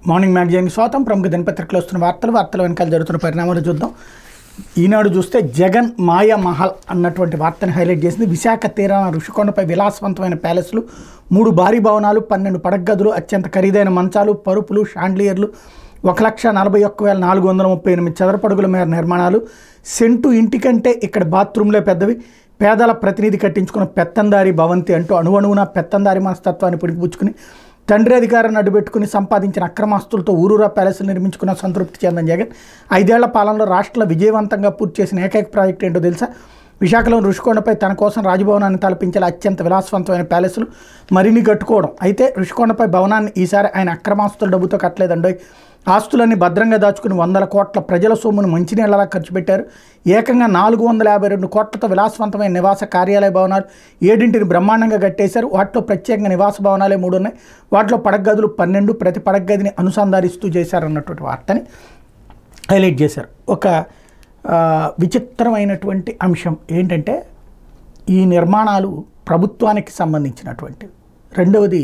morning magazine స్వాతం ప్రముఖ దినపత్రికలో వస్తున్న వార్తలు వార్తల వెనకాల జరుగుతున్న పరిణామాలు చూద్దాం ఈనాడు చూస్తే జగన్ మాయా మహల్ అన్నటువంటి వార్తను హైలైట్ చేసింది విశాఖ తీరాన ఋషికొండపై విలాసవంతమైన ప్యాలెస్లు మూడు భారీ భవనాలు పన్నెండు పడగదులు అత్యంత ఖరీదైన మంచాలు పరుపులు షాండ్లియర్లు ఒక లక్ష నలభై ఒక్క వేల నాలుగు వందల ముప్పై ఎనిమిది చదరపడుగుల మేర నిర్మాణాలు సెంటు ఇంటికంటే ఇక్కడ బాత్రూంలే పెద్దవి పేదల ప్రతినిధి కట్టించుకున్న పెత్తందారి భవంతి అంటూ అణువణువున పెత్తందారి మనస్తత్వాన్ని పుడిపుచ్చుకుని తండ్రి అధికారాన్ని అడ్డుపెట్టుకుని సంపాదించిన అక్రమాస్తులతో ఊరూరా ప్యాలెస్లు నిర్మించుకున్న సంతృప్తి చెందిన జగన్ ఐదేళ్ల పాలనలో రాష్ట్రంలో విజయవంతంగా పూర్తి చేసిన ఏకైక ప్రాజెక్ట్ ఏంటో తెలుసా విశాఖలో ఋషికొండపై తన కోసం రాజభవనాన్ని తలపించేలా అత్యంత విలాసవంతమైన ప్యాలెస్లు మరిన్ని కట్టుకోవడం అయితే ఋషికొండపై భవనాన్ని ఈసారి ఆయన అక్రమాస్తుల డబ్బుతో కట్టలేదండోయ్ ఆస్తులన్నీ భద్రంగా దాచుకుని వందల కోట్ల ప్రజల సొమ్మును మంచినీళ్ళలా ఖర్చు పెట్టారు ఏకంగా నాలుగు వందల యాభై రెండు కోట్లతో విలాసవంతమైన నివాస కార్యాలయ భవనాలు ఏడింటిని బ్రహ్మాండంగా కట్టేశారు వాటిలో ప్రత్యేకంగా నివాస భవనాలే మూడు ఉన్నాయి వాటిలో పడగదులు పన్నెండు ప్రతి పడగదిని అనుసంధానిస్తూ చేశారన్నటువంటి వార్తని హైలైట్ చేశారు ఒక ఆ, విచిత్రమైనటువంటి అంశం ఏంటంటే ఈ నిర్మాణాలు ప్రభుత్వానికి సంబంధించినటువంటివి రెండవది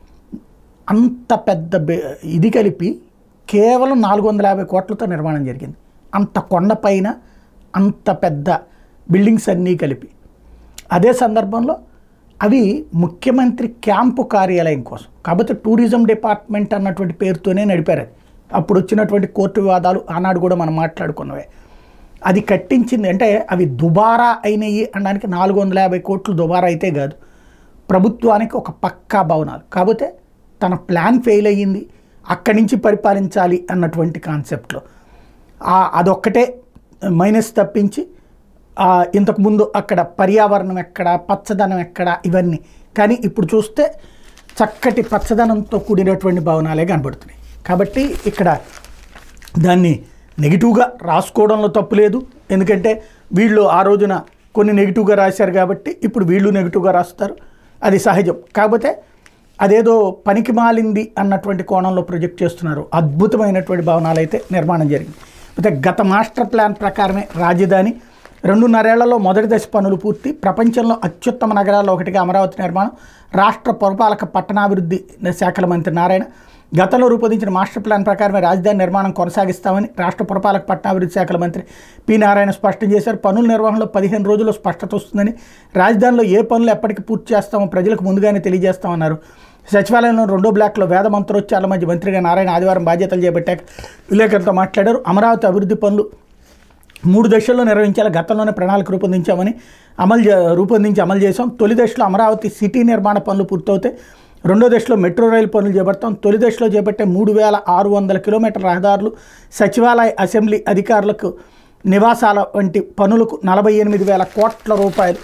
అంత పెద్ద బె- ఇది కలిపి కేవలం నాలుగు వందల యాభై కోట్లతో నిర్మాణం జరిగింది అంత కొండపైన అంత పెద్ద బిల్డింగ్స్ అన్నీ కలిపి అదే సందర్భంలో అవి ముఖ్యమంత్రి క్యాంపు కార్యాలయం కోసం కాబట్టి టూరిజం డిపార్ట్మెంట్ అన్నటువంటి పేరుతోనే నడిపారు అది అప్పుడు వచ్చినటువంటి కోర్టు వివాదాలు ఆనాడు కూడా మనం మాట్లాడుకున్నవే అది కట్టించింది అంటే అవి దుబారా అయినాయి అనడానికి నాలుగు వందల యాభై కోట్లు దుబారా అయితే కాదు ప్రభుత్వానికి ఒక పక్కా భవనాలు కాకపోతే తన ప్లాన్ ఫెయిల్ అయ్యింది అక్కడి నుంచి పరిపాలించాలి అన్నటువంటి కాన్సెప్ట్లో ఆ- అదొక్కటే మైనస్ తప్పించి ఆ, ఇంతకుముందు అక్కడ పర్యావరణం ఎక్కడ పచ్చదనం ఎక్కడ ఇవన్నీ కానీ ఇప్పుడు చూస్తే చక్కటి పచ్చదనంతో కూడినటువంటి భవనాలే కనబడుతున్నాయి కాబట్టి ఇక్కడ దాన్ని నెగిటివ్గా రాసుకోవడంలో తప్పు లేదు ఎందుకంటే వీళ్ళు ఆ రోజున కొన్ని నెగిటివ్గా రాశారు కాబట్టి ఇప్పుడు వీళ్ళు నెగిటివ్గా రాస్తారు అది సహజం కాకపోతే అదేదో పనికి మాలింది అన్నటువంటి కోణంలో ప్రొజెక్ట్ చేస్తున్నారు అద్భుతమైనటువంటి భవనాలు అయితే నిర్మాణం జరిగింది అయితే గత మాస్టర్ ప్లాన్ ప్రకారమే రాజధాని రెండున్నరేళ్లలో మొదటి దశ పనులు పూర్తి ప్రపంచంలో అత్యుత్తమ నగరాల్లో ఒకటిగా అమరావతి నిర్మాణం రాష్ట్ర పురపాలక పట్టణాభివృద్ధి శాఖల మంత్రి నారాయణ గతంలో రూపొందించిన మాస్టర్ ప్లాన్ ప్రకారమే రాజధాని నిర్మాణం కొనసాగిస్తామని రాష్ట్ర పురపాలక పట్టణాభివృద్ధి శాఖల మంత్రి పి నారాయణ స్పష్టం చేశారు పనుల నిర్వహణలో పదిహేను రోజుల్లో స్పష్టత వస్తుందని రాజధానిలో ఏ పనులు ఎప్పటికి పూర్తి చేస్తామో ప్రజలకు ముందుగానే తెలియజేస్తామన్నారు సచివాలయంలో రెండో బ్లాక్లో వేద మంత్రోచ్చారాల మధ్య మంత్రిగా నారాయణ ఆదివారం బాధ్యతలు చేపట్టాక విలేకరులతో మాట్లాడారు అమరావతి అభివృద్ధి పనులు మూడు దశల్లో నిర్వహించాలి గతంలోనే ప్రణాళిక రూపొందించామని అమలు చే- రూపొందించి అమలు చేసాం తొలి దశలో అమరావతి సిటీ నిర్మాణ పనులు పూర్తవుతాయి రెండో దశలో మెట్రో రైలు పనులు చేపడతాం తొలి దశలో చేపట్టే మూడు వేల ఆరు వందల కిలోమీటర్ రహదారులు సచివాలయ అసెంబ్లీ అధికారులకు నివాసాల వంటి పనులకు నలభై ఎనిమిది వేల కోట్ల రూపాయలు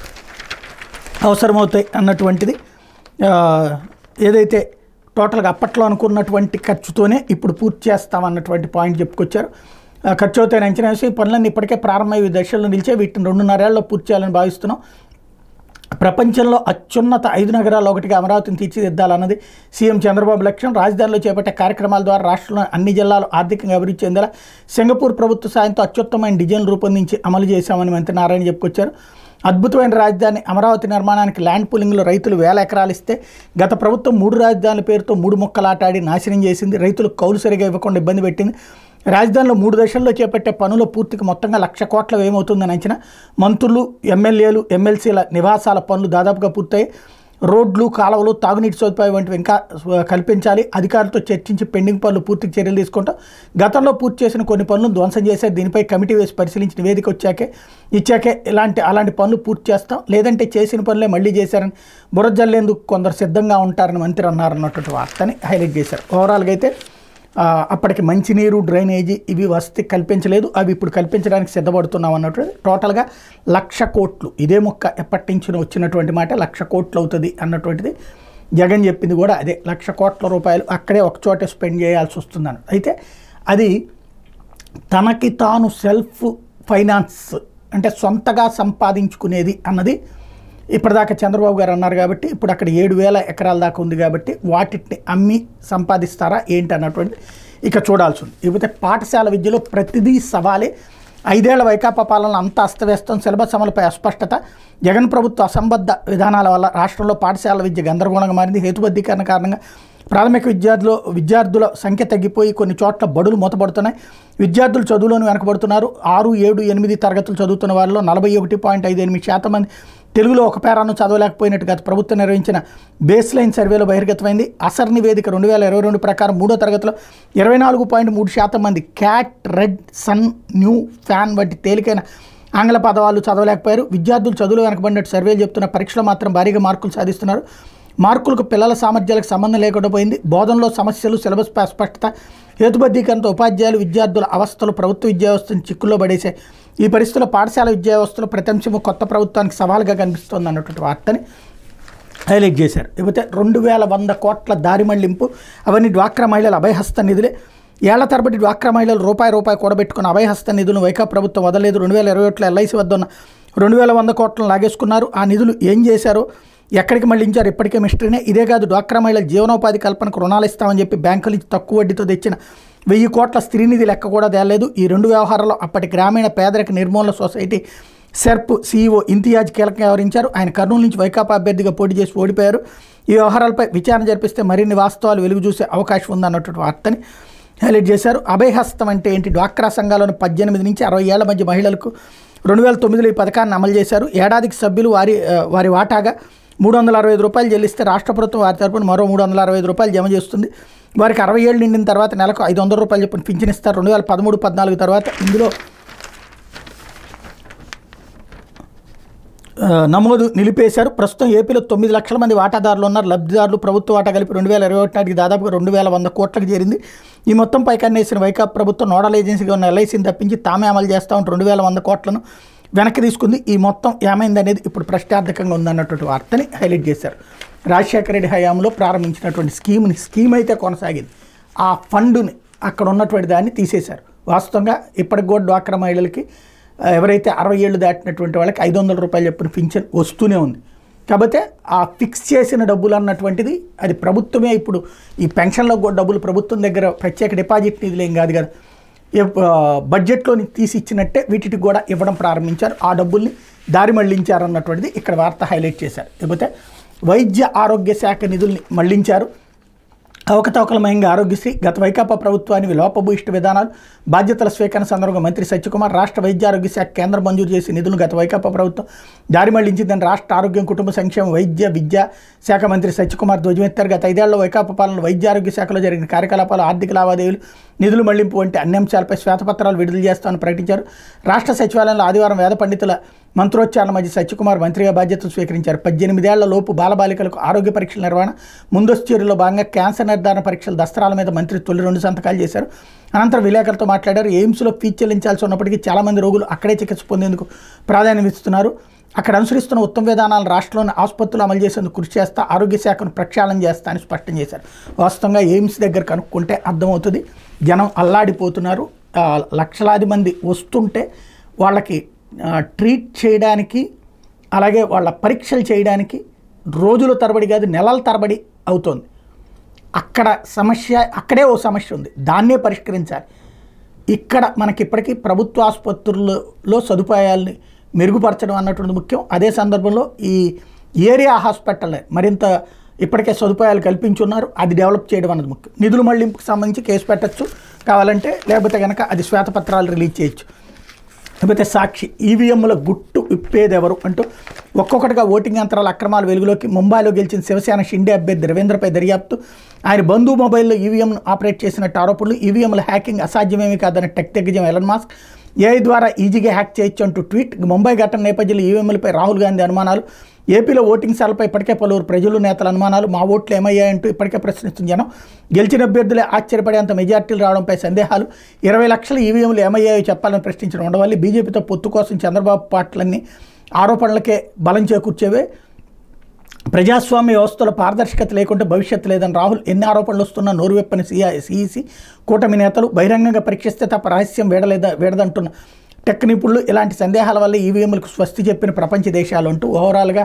అవసరమవుతాయి అన్నటువంటిది ఆ, ఏదైతే టోటల్గా అప్పట్లో అనుకున్నటువంటి ఖర్చుతోనే ఇప్పుడు పూర్తి చేస్తామన్నటువంటి పాయింట్ చెప్పుకొచ్చారు ఆ, ఖర్చు అవుతాయని అంచనా వేసి ఈ పనులన్నీ ఇప్పటికే ప్రారంభమయ్యే దశల్లో నిలిచే వీటిని రెండున్నరేళ్లలో పూర్తి చేయాలని భావిస్తున్నాం ప్రపంచంలో అత్యున్నత ఐదు నగరాల్లో ఒకటిగా అమరావతిని తీర్చిదిద్దాలన్నది సీఎం చంద్రబాబు లక్ష్యం రాజధానిలో చేపట్టే కార్యక్రమాల ద్వారా రాష్ట్రంలో అన్ని జిల్లాలు ఆర్థికంగా అభివృద్ధి చెందేలా సింగపూర్ ప్రభుత్వ సాయంతో అత్యుత్తమైన డిజైన్ రూపొందించి అమలు చేశామని మంత్రి నారాయణ చెప్పుకొచ్చారు అద్భుతమైన రాజధాని అమరావతి నిర్మాణానికి ల్యాండ్ పూలింగ్లో రైతులు వేల ఎకరాలు ఇస్తే గత ప్రభుత్వం మూడు రాజధానుల పేరుతో మూడు మొక్కలాటాడి నాశనం చేసింది రైతులకు కౌలు సరిగా ఇవ్వకుండా ఇబ్బంది పెట్టింది రాజధానిలో మూడు దశల్లో చేపట్టే పనుల పూర్తికి మొత్తంగా లక్ష కోట్ల వ్యయమవుతుందని అంచనా మంత్రులు ఎమ్మెల్యేలు ఎమ్మెల్సీల నివాసాల పనులు దాదాపుగా పూర్తయి రోడ్లు కాలువలు తాగునీటి సదుపాయం వంటివి ఇంకా స్వ- కల్పించాలి అధికారులతో చర్చించి పెండింగ్ పనులు పూర్తికి చర్యలు తీసుకుంటాం గతంలో పూర్తి చేసిన కొన్ని పనులను ధ్వంసం చేసే దీనిపై కమిటీ వేసి పరిశీలించి నివేదిక వచ్చాకే ఇచ్చాకే ఇలాంటి అలాంటి పనులు పూర్తి చేస్తాం లేదంటే చేసిన పనులే మళ్ళీ చేశారని బురద జల్లేందుకు కొందరు సిద్ధంగా ఉంటారని మంత్రి అన్నారన్నటువంటి వార్తని హైలైట్ చేశారు ఓవరాల్గా అయితే ఆ, అప్పటికి మంచినీరు డ్రైనేజీ ఇవి వసతి కల్పించలేదు అవి ఇప్పుడు కల్పించడానికి సిద్ధపడుతున్నాం అన్నట్టు టోటల్గా లక్ష కోట్లు ఇదే మొక్క ఎప్పటి నుంచి వచ్చినటువంటి మాట లక్ష కోట్లు అవుతుంది అన్నటువంటిది జగన్ చెప్పింది కూడా అదే లక్ష కోట్ల రూపాయలు అక్కడే ఒక చోట స్పెండ్ చేయాల్సి వస్తుందని అయితే అది తనకి తాను సెల్ఫ్ ఫైనాన్స్ అంటే సొంతగా సంపాదించుకునేది అన్నది ఇప్పటిదాకా చంద్రబాబు గారు అన్నారు కాబట్టి ఇప్పుడు అక్కడ ఏడు వేల ఎకరాల దాకా ఉంది కాబట్టి వాటిని అమ్మి సంపాదిస్తారా ఏంటి అన్నటువంటి ఇక చూడాల్సి ఉంది ఇకపోతే పాఠశాల విద్యలో ప్రతిదీ సవాలే ఐదేళ్ల వైకాపా పాలన అంతా అస్తవ్యస్తం సిలబస్ అమలుపై అస్పష్టత జగన్ ప్రభుత్వ అసంబద్ధ విధానాల వల్ల రాష్ట్రంలో పాఠశాల విద్య గందరగోళంగా మారింది హేతుబద్ధీకరణ కారణంగా ప్రాథమిక విద్యార్థులు విద్యార్థుల సంఖ్య తగ్గిపోయి కొన్ని చోట్ల బడులు మూతపడుతున్నాయి విద్యార్థులు చదువులోని వెనకబడుతున్నారు ఆరు ఏడు ఎనిమిది తరగతులు చదువుతున్న వారిలో నలభై ఒకటి పాయింట్ ఐదు ఎనిమిది శాతం మంది తెలుగులో ఒక పేరాను చదవలేకపోయినట్టు గత ప్రభుత్వం నిర్వహించిన బేస్ లైన్ సర్వేలో బహిర్గతమైంది అసర్ నివేదిక రెండు వేల ఇరవై రెండు ప్రకారం మూడో తరగతిలో ఇరవై నాలుగు పాయింట్ మూడు శాతం మంది cat red sun new fan వంటి తేలికైన ఆంగ్ల పదవాళ్ళు చదవలేకపోయారు విద్యార్థులు చదువులు వెనకబడినట్టు సర్వేలు చెప్తున్న పరీక్షలో మాత్రం భారీగా మార్కులు సాధిస్తున్నారు మార్కులకు పిల్లల సామర్థ్యాలకు సంబంధం లేకుండా పోయింది బోధనలో సమస్యలు సిలబస్ పై అస్పష్టత హేతుబద్ధీకరణతో ఉపాధ్యాయులు విద్యార్థుల అవస్థలు ప్రభుత్వ విద్యా వ్యవస్థను చిక్కుల్లో పడేశాయి ఈ పరిస్థితుల్లో పాఠశాల విద్యా వ్యవస్థలో ప్రతి అంశము కొత్త ప్రభుత్వానికి సవాల్గా కనిపిస్తోంది అన్నటువంటి వార్తని హైలైట్ చేశారు లేకపోతే రెండు వేల వంద కోట్ల దారి మళ్లింపు అవన్నీ డ్వాక్రా మహిళల అభయహస్త నిధులే ఏళ్ల తరబడి డ్వాక్రా మహిళలు రూపాయి రూపాయి కూడబెట్టుకున్న అభయహస్త నిధులను వైకా ప్రభుత్వం వదలలేదు రెండు వేల ఇరవై ఒకటిలో ఎల్ఐసి వద్ద ఉన్న రెండు వేల వంద కోట్లను లాగేసుకున్నారు ఆ నిధులు ఏం చేశారో ఎక్కడికి మళ్లించారు ఇప్పటికే మిస్టరీనే ఇదే కాదు డ్వాక్రా మహిళల జీవనోపాధి కల్పనకు రుణాలు ఇస్తామని చెప్పి బ్యాంకుల నుంచి తక్కువ వడ్డీతో తెచ్చిన వెయ్యి కోట్ల స్త్రీనిధి లెక్క కూడా తేలేదు ఈ రెండు వ్యవహారాల్లో అప్పటి గ్రామీణ పేదరిక నిర్మూలన సొసైటీ సెర్ప్ సీఈఓ ఇంతియాజ్ కీలకంగా వ్యవహరించారు ఆయన కర్నూలు నుంచి వైకాపా అభ్యర్థిగా పోటీ చేసి ఓడిపోయారు ఈ వ్యవహారాలపై విచారణ జరిపిస్తే మరిన్ని వాస్తవాలు వెలుగు చూసే అవకాశం ఉందన్నటువంటి వార్తని హైలైట్ చేశారు అభయహస్తం అంటే ఏంటి డ్వాక్రా సంఘాలను పద్దెనిమిది నుంచి అరవై ఏళ్ల మధ్య మహిళలకు రెండు వేల తొమ్మిదిలో ఈ పథకాన్ని అమలు చేశారు ఏడాదికి సభ్యులు వారి ఆ, వారి వాటాగా మూడు వందల అరవై ఐదు రూపాయలు చెల్లిస్తే రాష్ట్ర ప్రభుత్వం వారి తరపున మరో మూడు వందల అరవై ఐదు రూపాయలు జమ చేస్తుంది వారికి అరవై ఏళ్ళు నిండిన తర్వాత నెలకు ఐదు వందల రూపాయలు చొప్పున పింఛన్ ఇస్తారు రెండు వేల పదమూడు పద్నాలుగు తర్వాత ఇందులో ఆ, నమోదు నిలిపేశారు ప్రస్తుతం ఏపీలో తొమ్మిది లక్షల మంది వాటాదారులు ఉన్నారు లబ్ధిదారులు ప్రభుత్వ వాటా కలిపి రెండు వేల ఇరవై ఒకటి నాటికి దాదాపుగా రెండు వేల వంద కోట్లకు చేరింది ఈ మొత్తం పై కన్నేసిన వైకాపా ప్రభుత్వం నోడల్ ఏజెన్సీగా ఉన్న ఎల్ఐసిని తప్పించి తామే అమలు చేస్తూ ఉంటే రెండు వేల వంద కోట్లను వెనక్కి తీసుకుంది ఈ మొత్తం ఏమైంది అనేది ఇప్పుడు ప్రశ్నార్థకంగా ఉందన్నటువంటి వార్తని హైలైట్ చేశారు రాజశేఖర రెడ్డి హయాంలో ప్రారంభించినటువంటి స్కీమ్ని స్కీమ్ అయితే కొనసాగింది ఆ ఫండుని అక్కడ ఉన్నటువంటి దాన్ని తీసేశారు వాస్తవంగా ఇప్పటికి కూడా డ్వాక్రా మహిళలకి ఆ, ఎవరైతే అరవై ఏళ్ళు దాటినటువంటి వాళ్ళకి ఐదు వందల రూపాయలు చెప్పిన పింఛన్ వస్తూనే ఉంది కాకపోతే ఆ ఫిక్స్ చేసిన డబ్బులు అన్నటువంటిది అది ప్రభుత్వమే ఇప్పుడు ఈ పెన్షన్లో కూడా డబ్బులు ప్రభుత్వం దగ్గర ప్రత్యేక డిపాజిట్ నిధులు ఏం కాదు కదా ఎప్- ఆ, బడ్జెట్లోని తీసి ఇచ్చినట్టే వీటికి కూడా ఇవ్వడం ప్రారంభించారు ఆ డబ్బుల్ని దారి మళ్లించారు అన్నటువంటిది ఇక్కడ వార్త హైలైట్ చేశారు లేకపోతే వైద్య ఆరోగ్య శాఖ నిధుల్ని మళ్లించారు అవకతవకలమయంగా ఆరోగ్యశ్రీ గత వైకాపా ప్రభుత్వానికి లోపభూయిష్ట విధానాలు బాధ్యతల స్వీకరణ సందర్భంగా మంత్రి సత్యకుమార్ రాష్ట్ర వైద్య ఆరోగ్య శాఖ కేంద్రం మంజూరు చేసి నిధులను గత వైకాపా ప్రభుత్వం దారి మళ్లించిందని రాష్ట్ర ఆరోగ్యం కుటుంబ సంక్షేమ వైద్య విద్యా శాఖ మంత్రి సత్యకుమార్ ధ్వజమెత్తారు గత ఐదేళ్లలో వైకాపా పాలన వైద్య ఆరోగ్య శాఖలో జరిగిన కార్యకలాపాలు ఆర్థిక లావాదేవీలు నిధులు మళ్లింపు వంటి అన్ని అంశాలపై శ్వేతపత్రాలు విడుదల చేస్తామని ప్రకటించారు రాష్ట్ర సచివాలయంలో ఆదివారం వేద పండితుల మంత్రోచ్చారణ మధ్య సత్యకుమార్ మంత్రిగా బాధ్యతలు స్వీకరించారు పద్దెనిమిదేళ్ల లోపు బాలబాలికలకు ఆరోగ్య పరీక్షల నిర్వహణ ముందస్తు చర్యలో భాగంగా క్యాన్సర్ నిర్ధారణ పరీక్షల దస్త్రాల మీద మంత్రి తొలి రెండు సంతకాలు చేశారు అనంతరం విలేకరులతో మాట్లాడారు ఎయిమ్స్లో ఫీజు చెల్లించాల్సి ఉన్నప్పటికీ చాలామంది రోగులు అక్కడే చికిత్స పొందేందుకు ప్రాధాన్యం ఇస్తున్నారు అక్కడ అనుసరిస్తున్న ఉత్తమ విధానాలను రాష్ట్రంలోని ఆసుపత్రులు అమలు చేసేందుకు కృషి చేస్తా ఆరోగ్య శాఖను ప్రక్షాళన చేస్తా అని స్పష్టం చేశారు వాస్తవంగా ఎయిమ్స్ దగ్గర కనుక్కుంటే అర్థమవుతుంది జనం అల్లాడిపోతున్నారు ఆ, లక్షలాది మంది వస్తుంటే వాళ్ళకి ఆ, ట్రీట్ చేయడానికి అలాగే వాళ్ళ పరీక్షలు చేయడానికి రోజుల తరబడి కాదు నెలల తరబడి అవుతోంది అక్కడ సమస్య అక్కడే ఓ సమస్య ఉంది దాన్నే పరిష్కరించాలి ఇక్కడ మనకి ఇప్పటికీ ప్రభుత్వ ఆసుపత్రుల్లో సదుపాయాల్ని మెరుగుపరచడం అన్నటువంటి ముఖ్యం అదే సందర్భంలో ఈ ఏరియా హాస్పిటల్ మరింత ఇప్పటికే సదుపాయాలు కల్పించున్నారు అది డెవలప్ చేయడం అన్నది ముఖ్యం నిధుల మళ్లింపుకు సంబంధించి కేసు పెట్టచ్చు కావాలంటే లేకపోతే కనుక అది శ్వేతపత్రాలు రిలీజ్ చేయొచ్చు లేకపోతే సాక్షి ఈవీఎంల గుట్టు విప్పేది ఎవరు అంటూ ఒక్కొక్కటిగా ఓటింగ్ యంత్రాల అక్రమాల వెలుగులోకి ముంబైలో గెలిచిన శివసేన షిండే అభ్యర్థి రవీంద్రపై దర్యాప్తు ఆయన బంధువు మొబైల్లో ఈవీఎంను ఆపరేట్ చేసినట్టు ఆరోపణలు ఈవీఎంల హ్యాకింగ్ అసాధ్యమేమీ కాదని టెక్ దిగ్గజం ఎలన్ మాస్క్ ఏఐ ద్వారా ఈజీగా హ్యాక్ చేయొచ్చు అంటూ ట్వీట్ ముంబై ఘటన నేపథ్యంలో ఈవీఎంలపై రాహుల్ గాంధీ అనుమానాలు ఏపీలో ఓటింగ్ శాలపై ఇప్పటికే పలువురు ప్రజలు నేతల అనుమానాలు మా ఓట్లు ఏమయ్యాయంటూ ఇప్పటికే ప్రశ్నిస్తున్న జనం గెలిచిన అభ్యర్థులే ఆశ్చర్యపడేంత మెజార్టీలు రావడంపై సందేహాలు ఇరవై లక్షల ఈవీఎంలు ఏమయ్యాయో చెప్పాలని ప్రశ్నించడం ఉండవల్లి బీజేపీతో పొత్తు కోసం చంద్రబాబు పాటలన్నీ ఆరోపణలకే బలం చేకూర్చేవే ప్రజాస్వామ్య వ్యవస్థలో పారదర్శకత లేకుంటే భవిష్యత్తు లేదని రాహుల్ ఎన్ని ఆరోపణలు వస్తున్నా నోరు వెప్పని సిఐ సిఈసి కూటమి నేతలు బహిరంగంగా పరీక్షిస్తే తప్ప రహస్యం వేడలేదా వేడదంటున్న టెక్ నిపుణులు ఇలాంటి సందేహాల వల్ల ఈవీఎంలకు స్వస్తి చెప్పిన ప్రపంచ దేశాలు అంటూ ఓవరాల్గా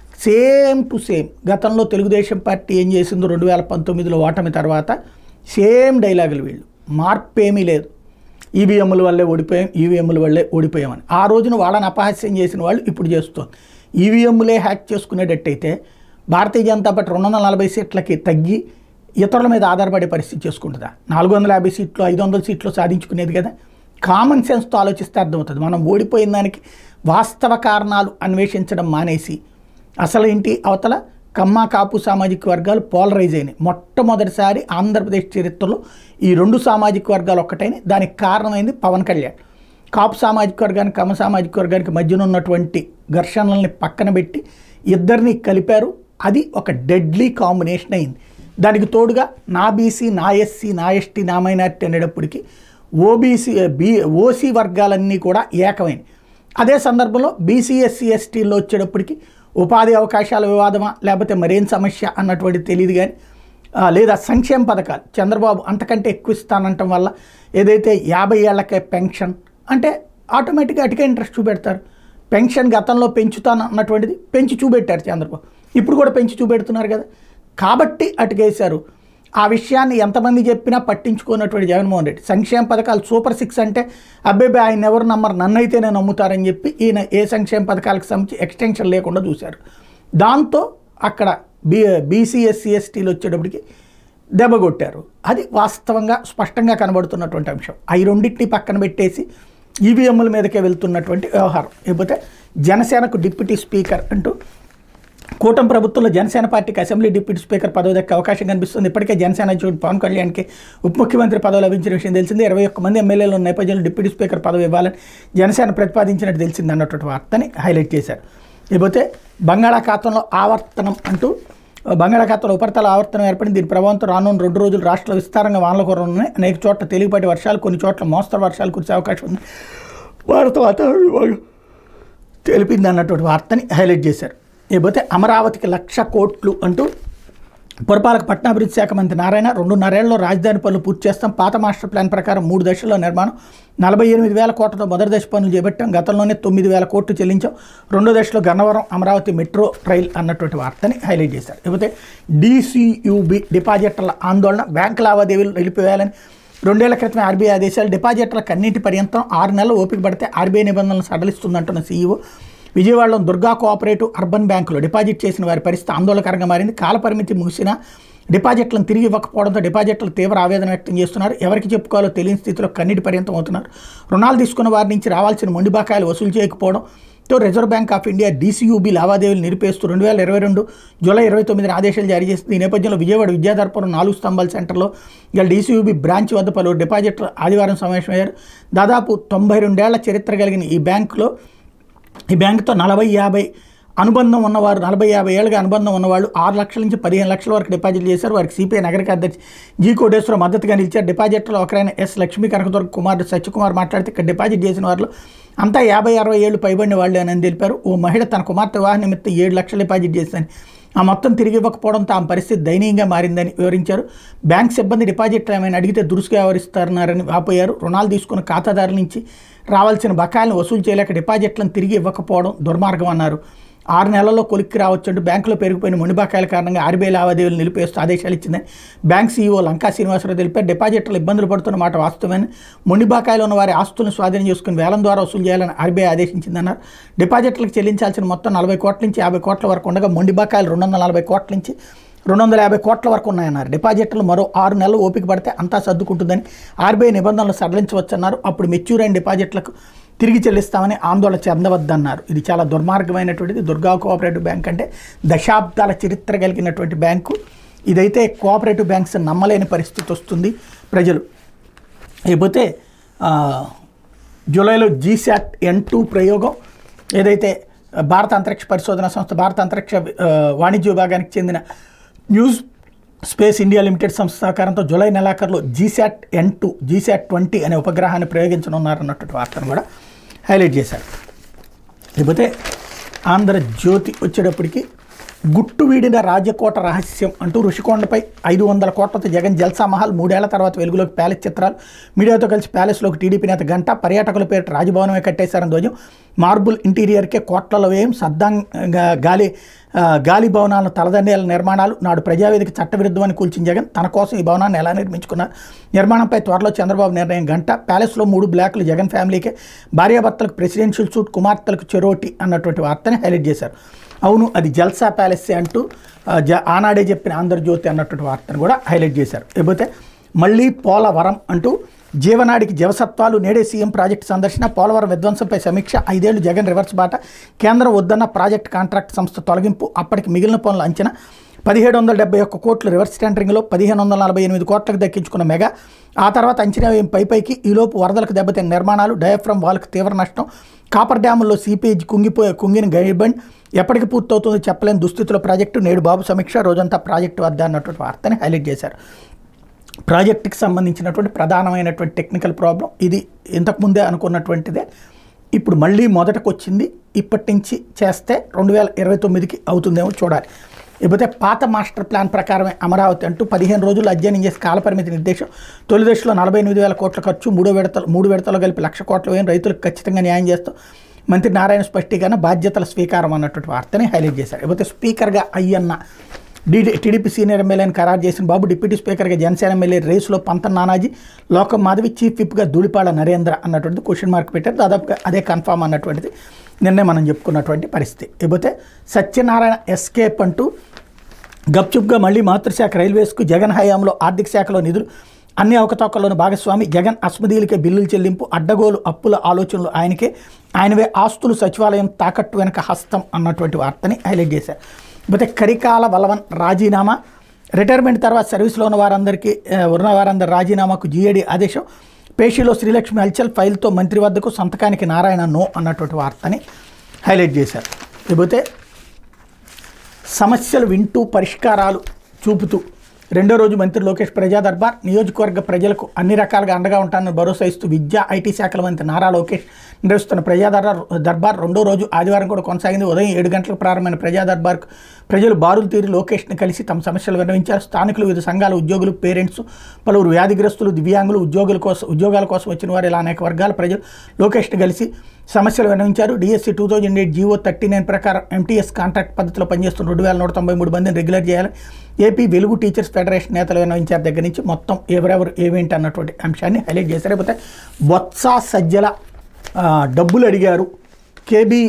సేమ్ టు సేమ్ గతంలో తెలుగుదేశం పార్టీ ఏం చేసిందో రెండు వేల పంతొమ్మిదిలో ఓటమి తర్వాత సేమ్ డైలాగులు వీళ్ళు మార్పు ఏమీ లేదు ఈవీఎంల వల్లే ఓడిపోయాం ఈవీఎంల వల్లే ఓడిపోయామని ఆ రోజున వాళ్ళని అపహాస్యం చేసిన వాళ్ళు ఇప్పుడు చేస్తోంది ఈవీఎంలే హ్యాక్ చేసుకునేటట్టయితే భారతీయ జనతా పార్టీ రెండు వందల నలభై సీట్లకి తగ్గి ఇతరుల మీద ఆధారపడే పరిస్థితి చేసుకుంటుందా నాలుగు వందల యాభై సీట్లు ఐదు వందల సీట్లు సాధించుకునేది కదా కామన్ సెన్స్తో ఆలోచిస్తే అర్థమవుతుంది మనం ఓడిపోయిన దానికి వాస్తవ కారణాలు అన్వేషించడం మానేసి అసలు ఏంటి అవతల కమ్మ కాపు సామాజిక వర్గాలు పోలరైజ్ అయినాయి మొట్టమొదటిసారి ఆంధ్రప్రదేశ్ చరిత్రలో ఈ రెండు సామాజిక వర్గాలు ఒక్కటైనాయి దానికి కారణమైంది పవన్ కళ్యాణ్ కాపు సామాజిక వర్గానికి కమ్మ సామాజిక వర్గానికి మధ్యన ఉన్నటువంటి ఘర్షణల్ని పక్కన పెట్టి ఇద్దరిని కలిపారు అది ఒక డెడ్లీ కాంబినేషన్ అయింది దానికి తోడుగా నా బీసీ నా ఎస్సీ నా ఎస్టీ నా మైనార్టీ అనేటప్పటికి ఓబీసీ బీ ఓసీ వర్గాలన్నీ కూడా ఏకమైనవి అదే సందర్భంలో బీసీ ఎస్సీ ఎస్టీల్లో వచ్చేటప్పటికి ఉపాధి అవకాశాల వివాదమా లేకపోతే మరేం సమస్య అన్నటువంటి తెలియదు కానీ ఆ, లేదా సంక్షేమ పథకాలు చంద్రబాబు అంతకంటే ఎక్కువ ఇస్తానంటం వల్ల ఏదైతే యాభై ఏళ్లకే పెన్షన్ అంటే ఆటోమేటిక్గా అటుకే ఇంట్రెస్ట్ చూపెడతారు పెన్షన్ గతంలో పెంచుతాను అన్నటువంటిది పెంచి చూపెట్టారు చంద్రబాబు ఇప్పుడు కూడా పెంచి చూపెడుతున్నారు కదా కాబట్టి అటుకేశారు ఆ విషయాన్ని ఎంతమంది చెప్పినా పట్టించుకున్నటువంటి జగన్మోహన్ రెడ్డి సంక్షేమ పథకాలు సూపర్ సిక్స్ అంటే అబ్బాయి ఆయన ఎవరు నమ్మరు నన్నైతేనే నమ్ముతారని చెప్పి ఈయన ఏ సంక్షేమ పథకాలకు సంబంధించి ఎక్స్టెన్షన్ లేకుండా చూశారు దాంతో అక్కడ బీ బీసీ ఎస్సీ ఎస్టీలు వచ్చేటప్పటికి దెబ్బ కొట్టారు అది వాస్తవంగా స్పష్టంగా కనబడుతున్నటువంటి అంశం అవి రెండింటిని పక్కన పెట్టేసి ఈవీఎంల మీదకే వెళ్తున్నటువంటి వ్యవహారం లేకపోతే జనసేనకు డిప్యూటీ స్పీకర్ అంటూ కూటమి ప్రభుత్వంలో జనసేన పార్టీకి అసెంబ్లీ డిప్యూటీ స్పీకర్ పదవి దక్కే అవకాశం కనిపిస్తుంది ఇప్పటికే జనసేన అధ్యక్షుడు పవన్ కళ్యాణ్కి ఉప ముఖ్యమంత్రి పదవి లభించిన విషయం తెలిసింది ఇరవై ఒక్క మంది ఎమ్మెల్యేలు ఉన్న నేపథ్యంలో డిప్యూటీ స్పీకర్ పదవి ఇవ్వాలని జనసేన ప్రతిపాదించినట్టు తెలిసింది అన్నటువంటి వార్తని హైలైట్ చేశారు ఇకపోతే బంగాళాఖాతంలో ఆవర్తనం అంటూ బంగాళాఖాతంలో ఉపరితల ఆవర్తనం ఏర్పడింది దీని ప్రభావంతో రానున్న రెండు రోజులు రాష్ట్రంలో విస్తారంగా వానల కురనున్నాయి అనేక చోట్ల తేలికపాటి వర్షాలు కొన్ని చోట్ల మోస్తరు వర్షాలు కురిసే అవకాశం ఉంది భారత వాతావరణ విభాగం తెలిపింది అన్నటువంటి వార్తని హైలైట్ చేశారు లేకపోతే అమరావతికి లక్ష కోట్లు అంటూ పురపాలక పట్టణాభివృద్ధి శాఖ మంత్రి నారాయణ రెండున్నరేళ్లలో రాజధాని పనులు పూర్తి చేస్తాం పాత మాస్టర్ ప్లాన్ ప్రకారం మూడు దశల్లో నిర్మాణం నలభై ఎనిమిది వేల కోట్లతో మొదటి దశ పనులు చేపట్టాం గతంలోనే తొమ్మిది వేల కోట్లు చెల్లించాం రెండో దశలో గన్నవరం అమరావతి మెట్రో రైల్ అన్నటువంటి వార్తని హైలైట్ చేశారు లేకపోతే డీసీయూబీ డిపాజిటర్ల ఆందోళన బ్యాంక్ లావాదేవీలు నిలిపివేయాలని రెండేళ్ల క్రితం ఆర్బీఐ ఆదేశాలు డిపాజిటర్లకు అన్నింటి పర్యంతం ఆరు నెలలు ఓపిక పడితే ఆర్బీఐ నిబంధనలను సడలిస్తుందంటున్న సీఈఓ విజయవాడలో దుర్గా కోఆపరేటివ్ అర్బన్ బ్యాంకులో డిపాజిట్ చేసిన వారి పరిస్థితి ఆందోళనకరంగా మారింది కాలపరిమితి ముగిసినా డిపాజిట్లను తిరిగి ఇవ్వకపోవడంతో డిపాజిట్లు తీవ్ర ఆవేదన వ్యక్తం చేస్తున్నారు ఎవరికి చెప్పుకోవాలో తెలియని స్థితిలో కన్నీటి పర్యంతం అవుతున్నారు రుణాలు తీసుకున్న వారి నుంచి రావాల్సిన మొండి బకాయిలు వసూలు చేయకపోవడంతో Reserve Bank of India DCUB లావాదేవీలు నిలిపేస్తూ రెండు వేల ఇరవై రెండు జూలై ఇరవై తొమ్మిదిన ఆదేశాలు జారీ చేసింది ఈ నేపథ్యంలో విజయవాడ విద్యాధర్పురం నాలుగు స్తంభాల సెంటర్లో ఇవాళ డీసీయూబీ బ్రాంచ్ వద్ద పలు డిపాజిట్లు ఆదివారం సమావేశమయ్యారు దాదాపు తొంభై రెండేళ్ల చరిత్ర కలిగిన ఈ బ్యాంకులో ఈ బ్యాంకుతో నలభై యాభై అనుబంధం ఉన్నవారు నలభై యాభై ఏళ్ళగా అనుబంధం ఉన్నవాళ్ళు ఆరు లక్షల నుంచి పదిహేను లక్షల వరకు డిపాజిట్లు చేశారు వారికి సిపిఐ నగర కార్యదర్శి జీ కోటేశ్వరం మద్దతుగా నిలిచారు డిపాజిట్లో ఒకరైన ఎస్ లక్ష్మీ కనకదుర్గ కుమారుడు సత్యకుమార్ మాట్లాడితే ఇక్కడ డిపాజిట్ చేసిన వారిలో అంతా యాభై అరవై ఏళ్ళు పైబడిన వాళ్ళే అని తెలిపారు ఓ మహిళ తన కుమార్తె వివాహ నిమిత్తం ఏడు లక్షలు డిపాజిట్ చేసిందని ఆ మొత్తం తిరిగి ఇవ్వకపోవడంతో ఆమె పరిస్థితి దయనీయంగా మారిందని వివరించారు బ్యాంక్ సిబ్బంది డిపాజిట్లు ఏమైనా అడిగితే దురుసుగా వ్యవహరిస్తున్నారని వాపోయారు రుణాలు తీసుకున్న ఖాతాదారుల నుంచి రావాల్సిన బకాయిలను వసూలు చేయలేక డిపాజిట్లను తిరిగి ఇవ్వకపోవడం దుర్మార్గం అన్నారు ఆరు నెలల్లో కొలిక్కి రావచ్చంటూ బ్యాంకులో పెరిగిపోయిన ముడి బకాయిల కారణంగా ఆర్బీఐ లావాదేవీలు నిలిపేస్తూ ఆదేశాలు ఇచ్చిందని బ్యాంక్ సీఈఓ లంకా శ్రీనివాసరావు తెలిపారు డిపాజిటర్లు ఇబ్బందులు పడుతున్న మాట వాస్తవమని మొండి బకాయిలు ఉన్న వారి ఆస్తులను స్వాధీనం చేసుకుని వేలం ద్వారా వసూలు చేయాలని ఆర్బీఐ ఆదేశించిందన్నారు డిపాజిటర్లకు చెల్లించాల్సిన మొత్తం నలభై కోట్ల నుంచి యాభై కోట్ల వరకు ఉండగా మొండి బకాయిలు రెండు వందల నలభై కోట్ల నుంచి రెండు వందల యాభై కోట్ల వరకు ఉన్నాయన్నారు డిపాజిట్లు మరో ఆరు నెలలు ఓపిక పడితే అంతా సర్దుకుంటుందని ఆర్బీఐ నిబంధనలు సడలించవచ్చన్నారు అప్పుడు మెచ్యూర్ అయిన డిపాజిట్లకు తిరిగి చెల్లిస్తామని ఆందోళన చెందవద్దన్నారు ఇది చాలా దుర్మార్గమైనటువంటిది దుర్గా కోఆపరేటివ్ బ్యాంక్ అంటే దశాబ్దాల చరిత్ర కలిగినటువంటి బ్యాంకు ఇదైతే కోఆపరేటివ్ బ్యాంక్స్ నమ్మలేని పరిస్థితి వస్తుంది ప్రజలు లేకపోతే ఆ, జూలైలో జీశాట్ ఎన్ టూ ప్రయోగం ఏదైతే భారత అంతరిక్ష పరిశోధన సంస్థ భారత అంతరిక్ష ఆ, వాణిజ్య విభాగానికి చెందిన న్యూస్ స్పేస్ ఇండియా లిమిటెడ్ సంస్థ సహకారంతో జూలై నెలాఖరులో GSAT N two GSAT twenty అనే ఉపగ్రహాన్ని ప్రయోగించనున్నారన్నటువంటి వార్తను కూడా హైలైట్ చేశారు లేకపోతే ఆంధ్రజ్యోతి వచ్చేటప్పటికి గుట్టు వీడిన రాజకోట రహస్యం అంటూ ఋషికొండపై ఐదు వందల కోట్లతో జగన్ జల్సా మహల్ మూడేళ్ల తర్వాత వెలుగులోకి ప్యాలెస్ చిత్రాలు మీడియాతో కలిసి ప్యాలెస్లోకి టీడీపీ నేత గంట పర్యాటకుల పేరిట రాజభవనమే కట్టేశారని ధ్వజం మార్బుల్ ఇంటీరియర్కే కోట్లలో వ్యయం సద్దంగా గాలి ఆ, గాలి భవనాలను తలదండేల నిర్మాణాలు నాడు ప్రజావేదిక చట్టవిరుద్ధమని కూల్చిన జగన్ తన కోసం ఈ భవనాన్ని ఎలా నిర్మించుకున్నారు నిర్మాణంపై త్వరలో చంద్రబాబు నిర్ణయం గంట ప్యాలెస్లో మూడు బ్లాక్లు జగన్ ఫ్యామిలీకే భార్యాభర్తలకు ప్రెసిడెన్షియల్ సూట్ కుమార్తెలకు చెరోటి అన్నటువంటి వార్తని హైలైట్ చేశారు అవును అది జల్సా ప్యాలెస్సే అంటూ ఆ, జ ఆనాడే చెప్పిన ఆంధ్రజ్యోతి అన్నటువంటి వార్తను కూడా హైలైట్ చేశారు లేకపోతే మళ్ళీ పోలవరం అంటూ జీవనాడికి జవసత్వాలు నేడే సీఎం ప్రాజెక్టు సందర్శన పోలవరం విధ్వంసంపై సమీక్ష ఐదేళ్లు జగన్ రివర్స్ బాట కేంద్రం వద్దన్న ప్రాజెక్ట్ కాంట్రాక్ట్ సంస్థ తొలగింపు అప్పటికి మిగిలిన పనుల అంచనా పదిహేడు వందల డెబ్బై ఒక్క కోట్లు రివర్స్ టెండరింగ్లో పదిహేను వందల నలభై ఎనిమిది కోట్లకు దక్కించుకున్న మెగా ఆ తర్వాత అంచనా వేయం పై పైకి ఈలోపు వరదలకు దెబ్బతిన్న నిర్మాణాలు డయాఫ్రమ్ వాల్కి తీవ్ర నష్టం కాపర్ డ్యాముల్లో సీపేజ్ కుంగిపోయే కుంగిన గైబండ్ ఎప్పటికి పూర్తవుతుందో చెప్పలేని దుస్థితిలో ప్రాజెక్టు నేడు బాబు సమీక్ష రోజంతా ప్రాజెక్టు వద్ద అన్నటువంటి వార్తని హైలైట్ చేశారు ప్రాజెక్టుకి సంబంధించినటువంటి ప్రధానమైనటువంటి టెక్నికల్ ప్రాబ్లం ఇది ఇంతకుముందే అనుకున్నటువంటిదే ఇప్పుడు మళ్ళీ మొదటకు వచ్చింది ఇప్పటి నుంచి చేస్తే రెండు వేల ఇరవై తొమ్మిదికి అవుతుందేమో చూడాలి లేకపోతే పాత మాస్టర్ ప్లాన్ ప్రకారమే అమరావతి అంటూ పదిహేను రోజులు అధ్యయనం చేసి కాలపరిమితి నిర్దేశం తొలి దశలో నలభై ఎనిమిది వేల కోట్ల ఖర్చు మూడో విడతలు మూడు విడతలు కలిపి లక్ష కోట్ల వ్యయం రైతులకు ఖచ్చితంగా న్యాయం చేస్తాం మంత్రి నారాయణ స్పష్టీకరణ బాధ్యతల స్వీకారం అన్నటువంటి వార్తని హైలైట్ చేశారు లేకపోతే స్పీకర్గా అయ్యన్న డీడీ టీడీపీ సీనియర్ ఎమ్మెల్యేని ఖరారు చేసిన బాబు డిప్యూటీ స్పీకర్గా జనసేన ఎమ్మెల్యే రేసులో పంతం నానాజీ లోకం మాధవి చీఫ్ విప్గా ధూళిపాడ నరేంద్ర అన్నటువంటిది క్వశ్చన్ మార్క్ పెట్టారు దాదాపుగా అదే కన్ఫామ్ అన్నటువంటిది నిన్నే మనం చెప్పుకున్నటువంటి పరిస్థితి లేకపోతే సత్యనారాయణ ఎస్కేప్ అంటూ గప్చుప్గా మళ్ళీ మాతృశాఖ రైల్వేస్కు జగన్ హయాంలో ఆర్థిక శాఖలో నిధులు అన్ని అవకతవకల్లోని భాగస్వామి జగన్ అస్మదీలకే బిల్లులు చెల్లింపు అడ్డగోలు అప్పుల ఆలోచనలు ఆయనకే ఆయనవే ఆస్తులు సచివాలయం తాకట్టు వెనక హస్తం అన్నటువంటి వార్తని హైలైట్ చేశారు లేకపోతే కరికాల వలవన్ రాజీనామా రిటైర్మెంట్ తర్వాత సర్వీస్లో ఉన్న వారందరికీ ఆ, ఉన్న వారందరి రాజీనామాకు జీఏడీ ఆదేశం పేషీలో శ్రీలక్ష్మి హల్చల్ ఫైల్తో మంత్రి వద్దకు సంతకానికి నారాయణ నో అన్నటువంటి వార్తని హైలైట్ చేశారు లేకపోతే సమస్యలు వింటూ పరిష్కారాలు చూపుతూ రెండో రోజు మంత్రి లోకేష్ ప్రజా దర్బార్ నియోజకవర్గ ప్రజలకు అన్ని రకాలుగా అండగా ఉంటానని భరోసా ఇస్తూ విద్యా ఐటీ శాఖల మంత్రి నారా లోకేష్ నిర్వహిస్తున్న ప్రజా దర్బార్ దర్బార్ రెండో రోజు ఆదివారం కూడా కొనసాగింది ఉదయం ఏడు గంటలకు ప్రారంభమైన ప్రజా దర్బార్కు ప్రజలు బారులు తీరి లోకేష్ని కలిసి తమ సమస్యలు విన్నవించారు స్థానికులు వివిధ సంఘాల ఉద్యోగులు పేరెంట్స్ పలువురు వ్యాధిగ్రస్తులు దివ్యాంగులు ఉద్యోగుల కోసం ఉద్యోగాల కోసం వచ్చిన వారు ఇలా అనేక వర్గాల ప్రజలు లోకేష్ని కలిసి సమస్యలు విన్నవించారు DSC two thousand eight GO thirty nine ప్రకారం ఎంటీఎస్ కాంట్రాక్ట్ పద్ధతిలో పనిచేస్తున్న రెండు వేల నూట తొంభై మూడు మందిని రెగ్యులర్ చేయాలి ఏపీ వెలుగు టీచర్స్ ఫెడరేషన్ నేతలు విన్నవించారు దగ్గర నుంచి మొత్తం ఎవరెవరు ఏమేంటి అన్నటువంటి అంశాన్ని హైలైట్ చేశారు లేకపోతే బొత్స సజ్జల ఆ, డబ్బులు అడిగారు కేబీ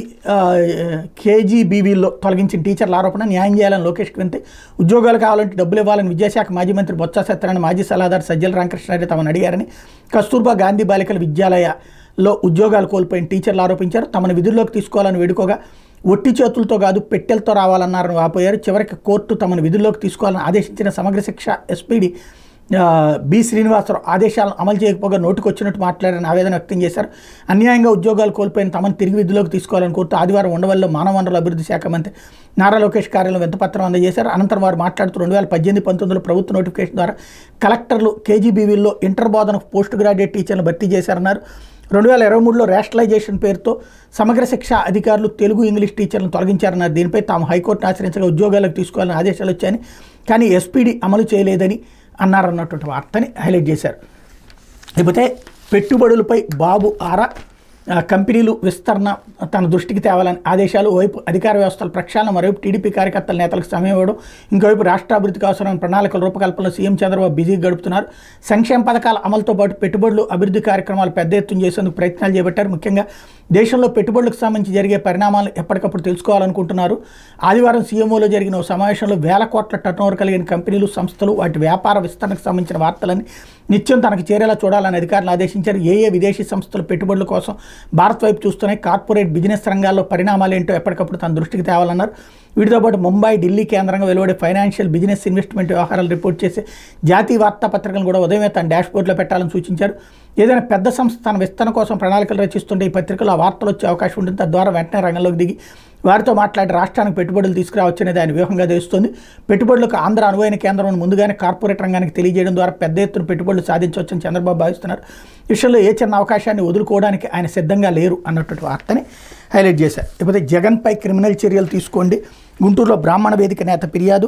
కేజీబీవీలో తొలగించిన టీచర్ల ఆరోపణ న్యాయం చేయాలని లోకేష్కి వింటే ఉద్యోగాలు కావాలంటే డబ్బులు ఇవ్వాలని విద్యాశాఖ మాజీ మంత్రి బొత్స సత్యనారాయణ మాజీ సలహాదారు సజ్జల రామకృష్ణారెడ్డి తమను అడిగారని కస్తూర్బా గాంధీ బాలికల విద్యాలయలో ఉద్యోగాలు కోల్పోయిన టీచర్లు ఆరోపించారు తమను విధుల్లోకి తీసుకోవాలని వేడుకోగా ఒట్టి చేతులతో కాదు పెట్టెలతో రావాలన్నారని వాపోయారు చివరికి కోర్టు తమను విధుల్లోకి తీసుకోవాలని ఆదేశించిన సమగ్ర శిక్ష ఎస్పీడీ ఆ, బి శ్రీనివాసరావు ఆదేశాలను అమలు చేయకపోగా నోటుకొచ్చినట్టు మాట్లాడారని ఆవేదన వ్యక్తం చేశారు అన్యాయంగా ఉద్యోగాలు కోల్పోయిన తమను తిరిగి విధుల్లోకి తీసుకోవాలని కోరుతూ ఆదివారం ఉండవల్లిలో మానవ వనరుల అభివృద్ధి శాఖ మంత్రి నారా లోకేష్ కార్యాలయం వింతపత్రం అందజేశారు అనంతరం వారు మాట్లాడుతూ రెండు వేల పద్దెనిమిది పంతొమ్మిదిలో ప్రభుత్వ నోటిఫికేషన్ ద్వారా కలెక్టర్లు కేజీబీవీల్లో ఇంటర్ బోధనకు పోస్ట్ గ్రాడ్యుయేట్ టీచర్లు భర్తీ చేశారన్నారు రెండు వేల ఇరవై మూడులో రేషనలైజేషన్ పేరుతో సమగ్ర శిక్ష అధికారులు తెలుగు ఇంగ్లీష్ టీచర్లను తొలగించారన్నారు దీనిపై తాము హైకోర్టును ఆశ్రయించగా ఉద్యోగాలకు తీసుకోవాలని ఆదేశాలు వచ్చాయని కానీ ఎస్పీడీ అమలు చేయలేదని అన్నారన్నటువంటి వార్తని హైలైట్ చేశారు లేకపోతే పెట్టుబడులపై బాబు ఆరా ఆ, కంపెనీలు విస్తరణ తన దృష్టికి తేవాలని ఆదేశాలు ఓవైపు అధికార వ్యవస్థల ప్రక్షాళన మరోవైపు టీడీపీ కార్యకర్తల నేతలకు సమయం ఇవ్వడం ఇంకోవైపు రాష్ట్ర అభివృద్ధికి అవసరమైన ప్రణాళికల రూపకల్పనలో సీఎం చంద్రబాబు బిజీగా గడుపుతున్నారు సంక్షేమ పథకాల అమలుతో పాటు పెట్టుబడులు అభివృద్ధి కార్యక్రమాలు పెద్ద ఎత్తున చేసేందుకు ప్రయత్నాలు చేపట్టారు ముఖ్యంగా దేశంలో పెట్టుబడులకు సంబంధించి జరిగే పరిణామాలను ఎప్పటికప్పుడు తెలుసుకోవాలనుకుంటున్నారు ఆదివారం సీఎంఓలో జరిగిన ఓ సమావేశంలో వేల కోట్ల టర్నోవర్ కలిగిన కంపెనీలు సంస్థలు వాటి వ్యాపార విస్తరణకు సంబంధించిన వార్తలని నిత్యం తనకు చేరేలా చూడాలని అధికారులు ఆదేశించారు ఏ ఏ విదేశీ సంస్థలు పెట్టుబడుల కోసం భారత్ వైపు చూస్తున్నాయి కార్పొరేట్ బిజినెస్ రంగాల్లో పరిణామాలు ఏంటో ఎప్పటికప్పుడు తన దృష్టికి తేవాలన్నారు వీటితో పాటు ముంబై ఢిల్లీ కేంద్రంగా వెలువడే ఫైనాన్షియల్ బిజినెస్ ఇన్వెస్ట్మెంట్ వ్యవహారాలు రిపోర్ట్ చేసే జాతీయ వార్తాపత్రికలను కూడా ఉదయమే తన డాష్బోర్డ్లో పెట్టాలని సూచించారు ఏదైనా పెద్ద సంస్థ తన విస్తరణ కోసం ప్రణాళికలు రచిస్తుంటే ఈ పత్రికలో ఆ వార్తలు వచ్చే అవకాశం ఉంటుంది తద్వారా వెంటనే రంగంలోకి దిగి వారితో మాట్లాడి రాష్ట్రానికి పెట్టుబడులు తీసుకురావచ్చనేది ఆయన వ్యూహంగా తెలుస్తుంది పెట్టుబడులకు ఆంధ్ర అనువైన కేంద్రం ముందుగానే కార్పొరేట్ రంగానికి తెలియజేయడం ద్వారా పెద్ద ఎత్తున పెట్టుబడులు సాధించవచ్చని చంద్రబాబు భావిస్తున్నారు ఈ విషయంలో ఏ చిన్న అవకాశాన్ని వదులుకోవడానికి ఆయన సిద్ధంగా లేరు అన్నటువంటి వార్తని హైలైట్ చేశారు ఇకపోతే జగన్పై క్రిమినల్ చర్యలు తీసుకోండి గుంటూరులో బ్రాహ్మణ వేదిక నేత ఫిర్యాదు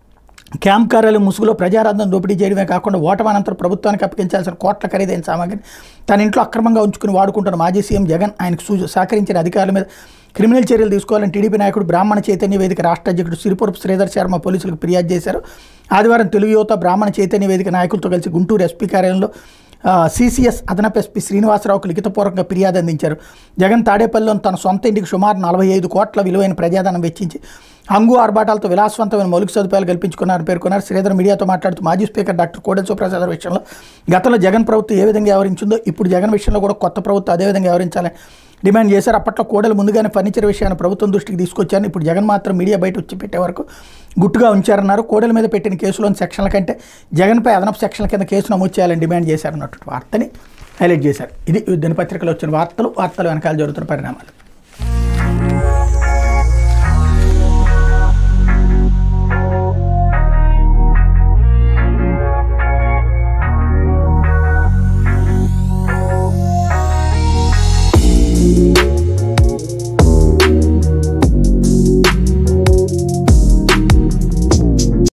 క్యాంప్ కార్యాలయం ముసుగులో ప్రజారాధన దోపిడీ చేయడమే కాకుండా ఓటమనంతరం ప్రభుత్వానికి అప్పగించాల్సిన కోట్ల ఖరీదైన సామాగ్రిని తన ఇంట్లో అక్రమంగా ఉంచుకుని వాడుకుంటున్న మాజీ సీఎం జగన్ ఆయనకు సూ సహకరించిన అధికారుల మీద క్రిమినల్ చర్యలు తీసుకోవాలని టీడీపీ నాయకుడు బ్రాహ్మణ చైతన్య వేదిక రాష్ట్ర అధ్యక్షుడు సిరిపురపు శ్రీధర్ శర్మ పోలీసులకు ఫిర్యాదు చేశారు ఆదివారం తెలుగు యువత బ్రాహ్మణ చైతన్య వేదిక నాయకులతో కలిసి గుంటూరు ఎస్పీ కార్యాలయంలో సిసిఎస్ అదనపు ఎస్పీ శ్రీనివాసరావుకు లిఖితపూర్వకంగా ఫిర్యాదు అందించారు జగన్ తాడేపల్లిలోని తన సొంత ఇంటికి సుమారు నలభై ఐదు కోట్ల విలువైన ప్రజాధనం వెచ్చించి హంగు ఆర్భాటాలతో విలాసవంతమైన మౌలిక సదుపాయాలు కల్పించుకున్నారని పేర్కొన్నారు శ్రీధర్ మీడియాతో మాట్లాడుతూ మాజీ స్పీకర్ డాక్టర్ కోడెల సుప్రసాద్ విషయంలో గతంలో జగన్ ప్రభుత్వం ఏ విధంగా వ్యవహరించిందో ఇప్పుడు జగన్ విషయంలో కూడా కొత్త ప్రభుత్వం అదే విధంగా వ్యవహరించాలని డిమాండ్ చేశారు అప్పట్లో కోడలు ముందుగానే ఫర్నిచర్ విషయాన్ని ప్రభుత్వం దృష్టికి తీసుకొచ్చారు ఇప్పుడు జగన్ మాత్రం మీడియా బయట వచ్చి పెట్టే వరకు గుట్టుగా ఉంచారన్నారు కోడల మీద పెట్టిన కేసులోని సెక్షన్ల కంటే జగన్పై అదనపు సెక్షన్ల కింద కేసు నమోదు చేయాలని డిమాండ్ చేశారన్నటువంటి వార్తని హైలైట్ చేశారు ఇది దినపత్రికలో వచ్చిన వార్తలు వార్తలు వెనకాల జరుగుతున్న పరిణామాలు